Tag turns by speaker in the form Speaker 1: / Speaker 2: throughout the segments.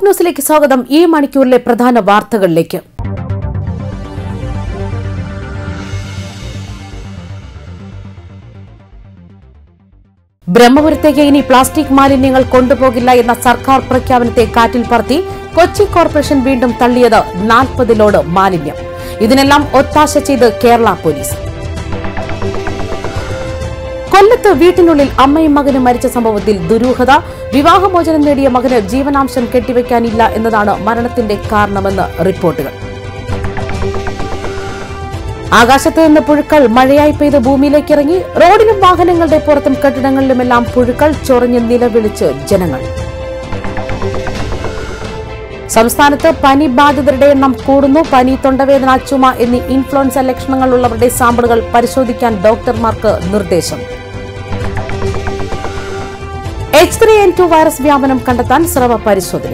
Speaker 1: ന്യൂസിലേക്ക് സ്വാഗതം ഈ മണിക്കൂറിലെ പ്രധാന വാർത്തകളിലേക്ക് ബ്രഹ്മപുരത്തേക്ക് ഇനി പ്ലാസ്റ്റിക് മാലിന്യങ്ങൾ കൊണ്ടുപോകില്ല എന്ന സർക്കാർ പ്രഖ്യാപനത്തെ കാറ്റിൽ പറത്തി കൊച്ചി കോർപ്പറേഷൻ വീണ്ടും തള്ളിയത് നാൽപ്പതിലോട് മാലിന്യം ഇതിനെല്ലാം ഒത്താശ ചെയ്ത് കേരള പോലീസ് കൊല്ലത്ത് വീട്ടിനുള്ളിൽ അമ്മയും മകനും മരിച്ച സംഭവത്തിൽ ദുരൂഹത വിവാഹമോചനം നേടിയ മകന് ജീവനാംശം കെട്ടിവെക്കാനില്ല എന്നതാണ് മരണത്തിന്റെ കാരണമെന്ന് റിപ്പോർട്ടുകൾ ആകാശത്ത് നിന്ന് പുഴുക്കൾ മഴയായി പെയ്ത് ഭൂമിയിലേക്ക് ഇറങ്ങി റോഡിലും വാഹനങ്ങളുടെ പുറത്തും കെട്ടിടങ്ങളിലുമെല്ലാം പുഴുക്കൾ ചൊറിഞ്ഞ് നിലവിളിച്ച് ജനങ്ങൾ സംസ്ഥാനത്ത് പനി ബാധിതരുടെ എണ്ണം കൂടുന്നു പനി തൊണ്ടവേദന ചുമ എന്നീ ഇൻഫ്ലുവൻസ ലക്ഷണങ്ങളുള്ളവരുടെ സാമ്പിളുകൾ പരിശോധിക്കാൻ ഡോക്ടർമാർക്ക് നിർദ്ദേശം H three N two virus വ്യാപനം കണ്ടെത്താൻ സ്രവ പരിശോധന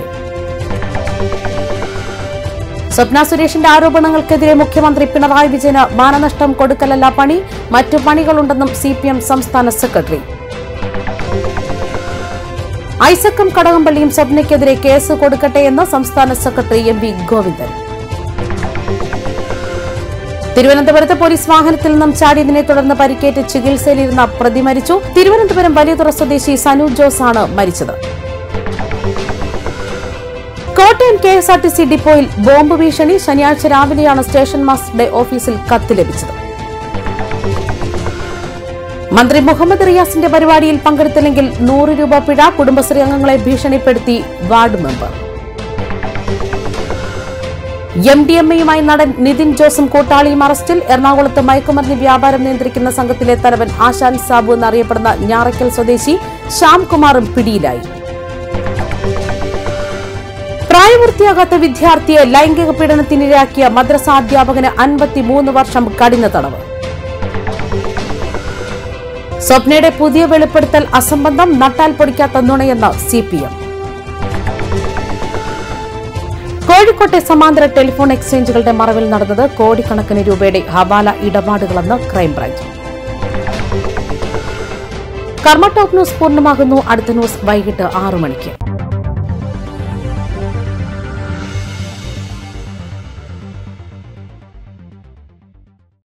Speaker 1: സ്വപ്ന സുരേഷിന്റെ ആരോപണങ്ങൾക്കെതിരെ മുഖ്യമന്ത്രി പിണറായി വിജയന് മാനനഷ്ടം കൊടുക്കലല്ല പണി മറ്റു പണികളുണ്ടെന്നും സി പി എം സംസ്ഥാന സെക്രട്ടറി ഐസക്കും കടകംപള്ളിയും സ്വപ്നയ്ക്കെതിരെ കേസ് കൊടുക്കട്ടെ എന്ന് സംസ്ഥാന സെക്രട്ടറി എം വി ഗോവിന്ദൻ തിരുവനന്തപുരത്ത് പോലീസ് വാഹനത്തിൽ നിന്നും ചാടിയതിനെ തുടർന്ന് പരിക്കേറ്റ് ചികിത്സയിലിരുന്ന പ്രതി മരിച്ചു തിരുവനന്തപുരം വലിയതുറ സ്വദേശി സനു ജോസ് ആണ് മരിച്ചത് Kottayam K S R T C ഡിപ്പോയിൽ ബോംബ് ഭീഷണി ശനിയാഴ്ച രാവിലെയാണ് സ്റ്റേഷൻ മാസ്റ്ററുടെ ഓഫീസിൽ കത്ത് ലഭിച്ചത് മന്ത്രി മുഹമ്മദ് റിയാസിന്റെ പരിപാടിയിൽ പങ്കെടുത്തില്ലെങ്കിൽ നൂറ് രൂപ പിഴ കുടുംബശ്രീ അംഗങ്ങളെ ഭീഷണിപ്പെടുത്തി ward member M D M എയുമായി നടൻ നിതിൻ ജോസും കൂട്ടാളിയും അറസ്റ്റിൽ എറണാകുളത്ത് മയക്കുമരുന്ന് വ്യാപാരം നിയന്ത്രിക്കുന്ന സംഘത്തിലെ തലവൻ ആശാൻ സാബു എന്നറിയപ്പെടുന്ന ഞാറയ്ക്കൽ സ്വദേശി ശ്യാംകുമാറും പിടിയിലായി പ്രായപൂർത്തിയാകാത്ത വിദ്യാർത്ഥിയെ ലൈംഗിക പീഡനത്തിനിരയാക്കിയ മദ്രസാധ്യാപകന് അൻപത്തിമൂന്ന് വർഷം കഠിന തടവ് സ്വപ്നയുടെ പുതിയ വെളിപ്പെടുത്തൽ അസംബന്ധം നട്ടാൽ പൊടിക്കാത്ത നുണയെന്ന് സി പി എം കോഴിക്കോട്ടെ സമാന്തര ടെലിഫോൺ എക്സ്ചേഞ്ചുകളുടെ മറവിൽ നടന്നത് കോടിക്കണക്കിന് രൂപയുടെ ഹവാല ഇടപാടുകളെന്ന് ക്രൈംബ്രാഞ്ച് കർമ്മ ടോപ്പ് ന്യൂസ് പൂർണ്ണമാകുന്നു അടുത്ത ന്യൂസ് വൈകിട്ട് ആറു മണിക്ക്